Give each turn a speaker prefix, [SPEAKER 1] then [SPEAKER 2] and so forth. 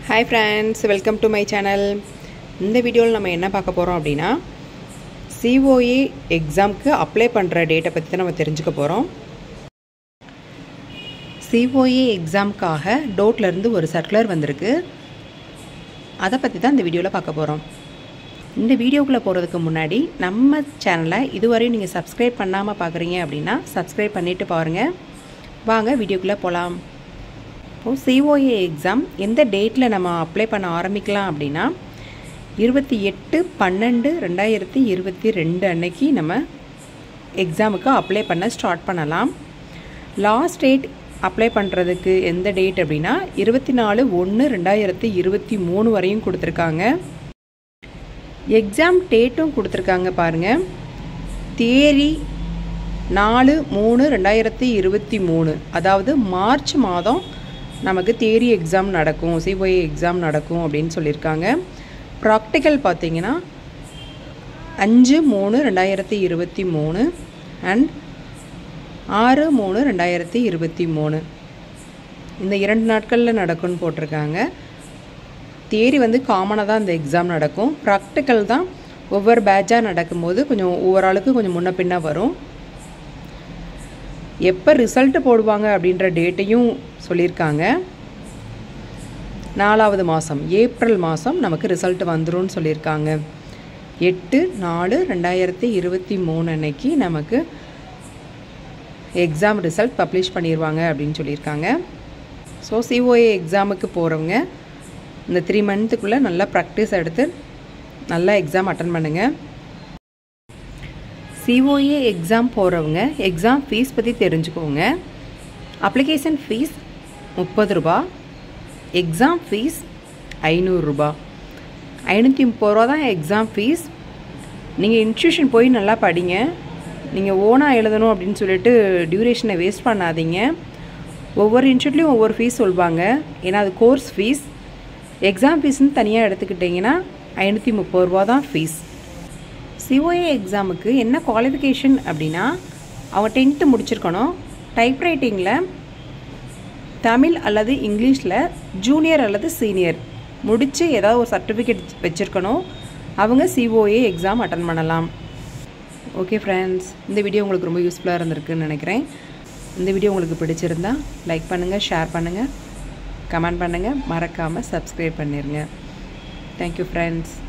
[SPEAKER 1] hi friends welcome to my channel இந்த வீடியோவில் நம்ம என்ன பார்க்க போகிறோம் அப்படின்னா சிஓஏ எக்ஸாம்க்கு அப்ளை பண்ணுற டேட்டை பற்றி தான் நம்ம தெரிஞ்சுக்க போகிறோம் சிஓஏ எக்ஸாம்க்காக டோட்லேருந்து ஒரு சர்க்குலர் வந்திருக்கு அதை பற்றி தான் இந்த வீடியோவில் பார்க்க போகிறோம் இந்த வீடியோக்குள்ளே போகிறதுக்கு முன்னாடி நம்ம சேனலை இதுவரையும் நீங்கள் சப்ஸ்கிரைப் பண்ணாமல் பார்க்குறீங்க அப்படின்னா சப்ஸ்கிரைப் பண்ணிவிட்டு பாருங்கள் வாங்க வீடியோக்குள்ளே போகலாம் இப்போது சிஓஏ எக்ஸாம் எந்த டேட்டில் நம்ம அப்ளை பண்ண ஆரம்பிக்கலாம் அப்படின்னா இருபத்தி எட்டு பன்னெண்டு ரெண்டாயிரத்தி இருபத்தி ரெண்டு அன்னைக்கு நம்ம எக்ஸாமுக்கு அப்ளை பண்ண ஸ்டார்ட் பண்ணலாம் லாஸ்ட் டேட் அப்ளை பண்ணுறதுக்கு எந்த டேட் அப்படின்னா இருபத்தி நாலு ஒன்று ரெண்டாயிரத்தி இருபத்தி மூணு வரையும் கொடுத்துருக்காங்க எக்ஸாம் டேட்டும் கொடுத்துருக்காங்க பாருங்கள் தேரி நாலு மூணு ரெண்டாயிரத்தி இருபத்தி மூணு அதாவது மார்ச் மாதம் நமக்கு தேரி எக்ஸாம் நடக்கும் சிஓஏ எக்ஸாம் நடக்கும் அப்படின்னு சொல்லியிருக்காங்க ப்ராக்டிக்கல் பார்த்தீங்கன்னா அஞ்சு மூணு ரெண்டாயிரத்தி இருபத்தி மூணு அண்ட் ஆறு மூணு ரெண்டாயிரத்தி இருபத்தி மூணு இந்த இரண்டு நாட்களில் நடக்கும்னு போட்டிருக்காங்க தேரி வந்து காமனாக தான் இந்த எக்ஸாம் நடக்கும் ப்ராக்டிக்கல் தான் ஒவ்வொரு பேட்சாக நடக்கும்போது கொஞ்சம் ஒவ்வொரு ஆளுக்கு கொஞ்சம் முன்ன பின்ன வரும் எப்போ ரிசல்ட்டு போடுவாங்க அப்படின்ற டேட்டையும் சொல்லியிருக்காங்க நாலாவது மாதம் ஏப்ரல் மாதம் நமக்கு ரிசல்ட் வந்துடும் சொல்லியிருக்காங்க எட்டு நாலு ரெண்டாயிரத்தி இருபத்தி மூணு அன்னைக்கு நமக்கு எக்ஸாம் ரிசல்ட் பப்ளிஷ் பண்ணிடுவாங்க அப்படின்னு சொல்லியிருக்காங்க ஸோ சிஓஏ எக்ஸாமுக்கு போகிறவங்க இந்த த்ரீ மந்த்துக்குள்ளே நல்லா ப்ராக்டிஸ் எடுத்து நல்லா எக்ஸாம் அட்டன் பண்ணுங்கள் சிஓஏ எக்ஸாம் போகிறவங்க எக்ஸாம் ஃபீஸ் பற்றி தெரிஞ்சுக்கோங்க அப்ளிகேஷன் ஃபீஸ் முப்பது ரூபா எக்ஸாம் ஃபீஸ் ஐநூறுரூபா ஐநூற்றி முப்பது ரூபா தான் எக்ஸாம் ஃபீஸ் நீங்கள் இன்ஸ்டியூஷன் போய் நல்லா படிங்க நீங்கள் ஓனாக எழுதணும் அப்படின்னு சொல்லிட்டு டியூரேஷனை வேஸ்ட் பண்ணாதீங்க ஒவ்வொரு இன்ஸ்டியூட்லேயும் ஒவ்வொரு ஃபீஸ் சொல்லுவாங்க ஏன்னா அது கோர்ஸ் ஃபீஸ் எக்ஸாம் ஃபீஸ்னு தனியாக எடுத்துக்கிட்டிங்கன்னா ஐநூற்றி முப்பது ரூபா தான் ஃபீஸ் சிஓஏ எக்ஸாமுக்கு என்ன குவாலிஃபிகேஷன் அப்படின்னா அவங்க டென்த்து முடிச்சிருக்கணும் டைப்ரைட்டிங்கில் தமிழ் அல்லது இங்கிலீஷில் ஜூனியர் அல்லது சீனியர் முடித்து ஏதாவது ஒரு சர்டிஃபிகேட் வச்சுருக்கணும் அவங்க சிஓஏ எக்ஸாம் அட்டன் பண்ணலாம் ஓகே ஃப்ரெண்ட்ஸ் இந்த வீடியோ உங்களுக்கு ரொம்ப யூஸ்ஃபுல்லாக இருந்திருக்குன்னு நினைக்கிறேன் இந்த வீடியோ உங்களுக்கு பிடிச்சிருந்தா லைக் பண்ணுங்கள் ஷேர் பண்ணுங்கள் கமெண்ட் பண்ணுங்கள் மறக்காமல் சப்ஸ்கிரைப் பண்ணிடுங்க தேங்க்யூ ஃப்ரெண்ட்ஸ்